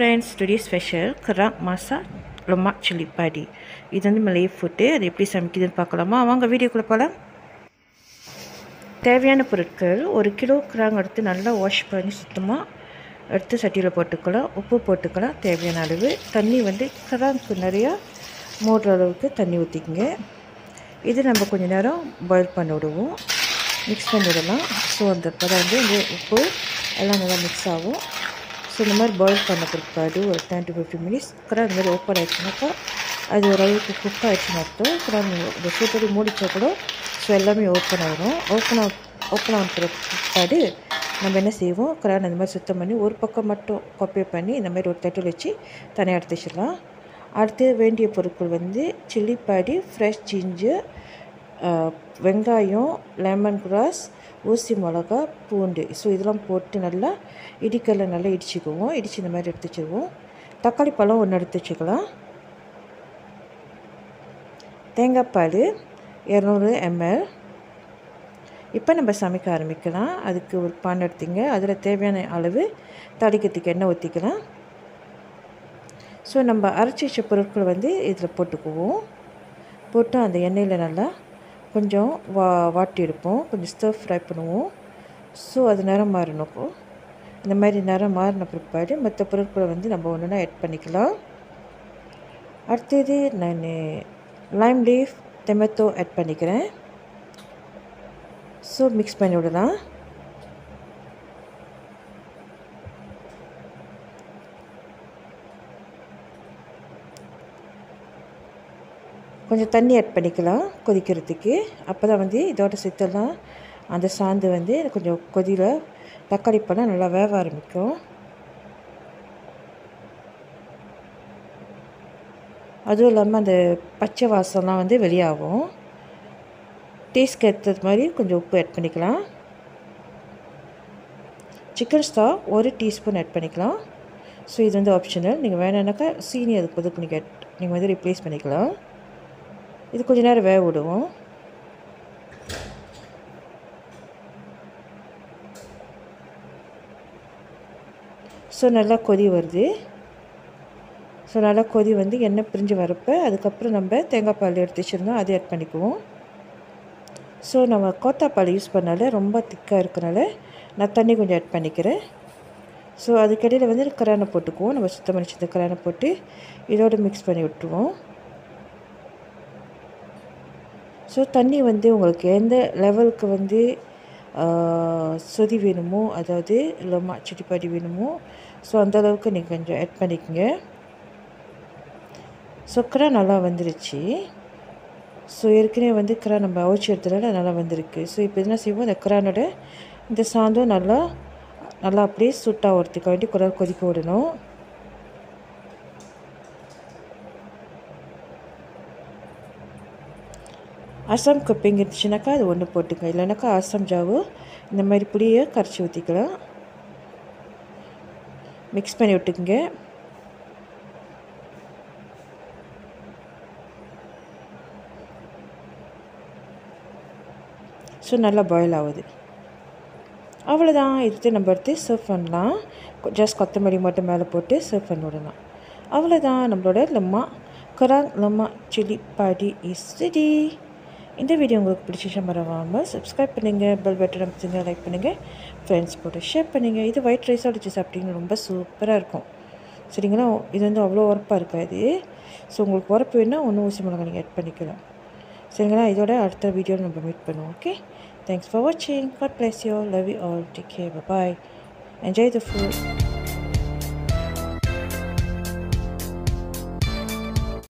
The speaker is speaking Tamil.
ஃப்ரெண்ட்ஸ் டுடே ஸ்பெஷல் கராக் மசா லொமாக் சில்லி பாடி இது வந்து மலைய ஃபுட்டு அது எப்படி சமைக்குதுன்னு பார்க்கலாமா வாங்க வீடியோக்குள்ளே போகலாம் தேவையான பொருட்கள் ஒரு கிலோ கிராங் எடுத்து நல்லா வாஷ் பண்ணி சுத்தமாக எடுத்து சட்டியில் போட்டுக்கலாம் உப்பு போட்டுக்கலாம் தேவையான அளவு தண்ணி வந்து கிராங்க்கு நிறையா மூடுற அளவுக்கு தண்ணி ஊற்றிக்கங்க இது நம்ம கொஞ்ச நேரம் பாயில் பண்ணி விடுவோம் மிக்ஸ் பண்ணி விடலாம் ஸோ அந்த பதம் வந்து இந்த உப்பு எல்லாம் நல்லா மிக்ஸ் ஆகும் ஸோ இந்த மாதிரி பாயில் பண்ண பிற்பாடு ஒரு ten to fifteen minutes gram இந்த மாதிரி ஓப்பன் ஆகிடுச்சுனாக்கா அது ஓரளவுக்கு குக் ஆகிடுச்சுன்னு அர்த்தம் கிராம் இந்த சூப்படி மூடிச்சா கூட ஸோ எல்லாமே ஓப்பன் ஆகிடும் ஓப்பன் ஆ ஓப்பன் ஆன பிற்பாடு நம்ம என்ன செய்வோம் கிரான் இந்த மாதிரி சுத்தம் பண்ணி ஒரு பக்கம் மட்டும் கொப்பை பண்ணி இந்த மாதிரி ஒரு தட்டில் வச்சு தனியாக எடுத்து வச்சிடலாம் அடுத்து வேண்டிய பொருட்கள் வந்து சில்லி பாடி ஃப்ரெஷ் ஜிஞ்சர் வெங்காயம் லெமன் கிராஸ் ஊசி மிளகா பூண்டு ஸோ இதெல்லாம் போட்டு நல்லா இடிக்கல்ல நல்லா இடிச்சுக்குவோம் இடித்து இந்த மாதிரி எடுத்து வச்சுருவோம் தக்காளி பழம் ஒன்று எடுத்து வச்சுக்கலாம் தேங்காய் பால் இரநூறு எம்எல் இப்போ நம்ம சமைக்க ஆரம்பிக்கலாம் அதுக்கு ஒரு பான் எடுத்திங்க அதில் தேவையான அளவு தடிக்கிறதுக்கு எண்ணெய் ஊற்றிக்கலாம் ஸோ நம்ம அரைச்சி வச்ச பொருட்கள் வந்து இதில் போட்டுக்குவோம் போட்டு அந்த எண்ணெயில் நல்லா கொஞ்சம் வா வாட்டி எடுப்போம் கொஞ்சம் ஸ்டர் ஃப்ரை பண்ணுவோம் ஸோ அது நிறம் மாறணும் இந்த மாதிரி நிறம் மாறின பிற்பாடு மற்ற பொருட்களை வந்து நம்ம ஒன்றுனா ஆட் பண்ணிக்கலாம் அடுத்தது நான் லைம் லீஃப் டொமேட்டோ ஆட் பண்ணிக்கிறேன் ஸோ மிக்ஸ் பண்ணி விடலாம் கொஞ்சம் தண்ணி ஆட் பண்ணிக்கலாம் கொதிக்கிறதுக்கு அப்போ தான் வந்து இதோட சேர்த்தெல்லாம் அந்த சாந்து வந்து கொஞ்சம் கொதியில் தக்காளி பழம் நல்லா வேக ஆரம்பிக்கும் அதுவும் இல்லாமல் அந்த பச்சை வாசம்லாம் வந்து வெளியாகும் டேஸ்ட்க்கு ஏற்றது மாதிரி கொஞ்சம் உப்பு ஆட் பண்ணிக்கலாம் சிக்கன் ஸ்டா ஒரு டீஸ்பூன் ஆட் பண்ணிக்கலாம் ஸோ இது வந்து ஆப்ஷனல் நீங்கள் வேணும்னாக்கா சீனி அதுக்கு பதிலுக்கு நீங்கள் நீங்கள் வந்து ரிப்ளேஸ் பண்ணிக்கலாம் இது கொஞ்ச நேரம் வேக விடுவோம் ஸோ நல்லா கொதி வருது ஸோ நல்லா கொதி வந்து எண்ணெய் பிரிஞ்சு வரப்போ அதுக்கப்புறம் நம்ம தேங்காய் பால் எடுத்து வச்சுருந்தோம் அதை ஆட் பண்ணிக்குவோம் ஸோ நம்ம கோத்தாப்பால் யூஸ் பண்ணால ரொம்ப திக்காக இருக்கனால நான் தண்ணி கொஞ்சம் ஆட் பண்ணிக்கிறேன் ஸோ அதுக்கடையில் வந்து கரானை போட்டுக்குவோம் நம்ம சுத்தம் பண்ணி வச்சுருந்த கரானை போட்டு இதோடு மிக்ஸ் பண்ணி விட்டுருவோம் ஸோ தண்ணி வந்து உங்களுக்கு எந்த லெவலுக்கு வந்து சொதி வேணுமோ அதாவது இல்லைமா சிட்டிப்பாடி வேணுமோ ஸோ அந்தளவுக்கு நீங்கள் கொஞ்சம் ஆட் பண்ணிக்கோங்க ஸோ கிரா நல்லா வந்துருச்சு ஸோ ஏற்கனவே வந்து கிரா நம்ம அவிச்சு எடுத்தனால நல்லா வந்திருக்கு ஸோ இப்போ என்ன செய்வோம் அந்த கிரானோட இந்த சாந்தும் நல்லா நல்லா அப்படியே சுட்டாக ஒருத்துக்க வேண்டி குரல் கொதிக்க விடணும் அசாம் கப்பிங் இருந்துச்சுனாக்கா அது ஒன்று போட்டுங்க இல்லைனாக்கா அசாம் ஜாவு இந்த மாதிரி புளியை கரைச்சி ஊற்றிக்கலாம் மிக்ஸ் பண்ணி விட்டுக்குங்க ஸோ நல்லா பாயில் ஆகுது அவ்வளோதான் எடுத்து நம்ம எடுத்து சர்வ் பண்ணலாம் ஜஸ்ட் கொத்தமல்லி மட்டும் மேலே போட்டு சர்வ் பண்ணி விடலாம் அவ்வளோதான் நம்மளோட லம்மா கராங் லம்மா சில்லி பாடி இஸ் ரெடி இந்த வீடியோ உங்களுக்கு பிடிச்சிச்சா மறவாமல் சப்ஸ்கிரைப் பண்ணுங்கள் பெல் பட்டன் அமைச்சுங்க லைக் பண்ணுங்கள் ஃப்ரெண்ட்ஸ் போட்டு ஷேர் பண்ணுங்கள் இது ஒயிட் ரைஸாக வச்சு சாப்பிட்டீங்கன்னா ரொம்ப சூப்பராக இருக்கும் சரிங்களா இது வந்து அவ்வளோ உரப்பாக இருக்காது ஸோ உங்களுக்கு உரப்பு வேணால் ஒன்றும் ஊசி மிளகா நீங்கள் ஆட் பண்ணிக்கலாம் சரிங்களா இதோட அடுத்த வீடியோவில் நம்ம மீட் பண்ணுவோம் ஓகே தேங்க்ஸ் ஃபார் வாட்சிங் God bless you love you all take care bye enjoy the food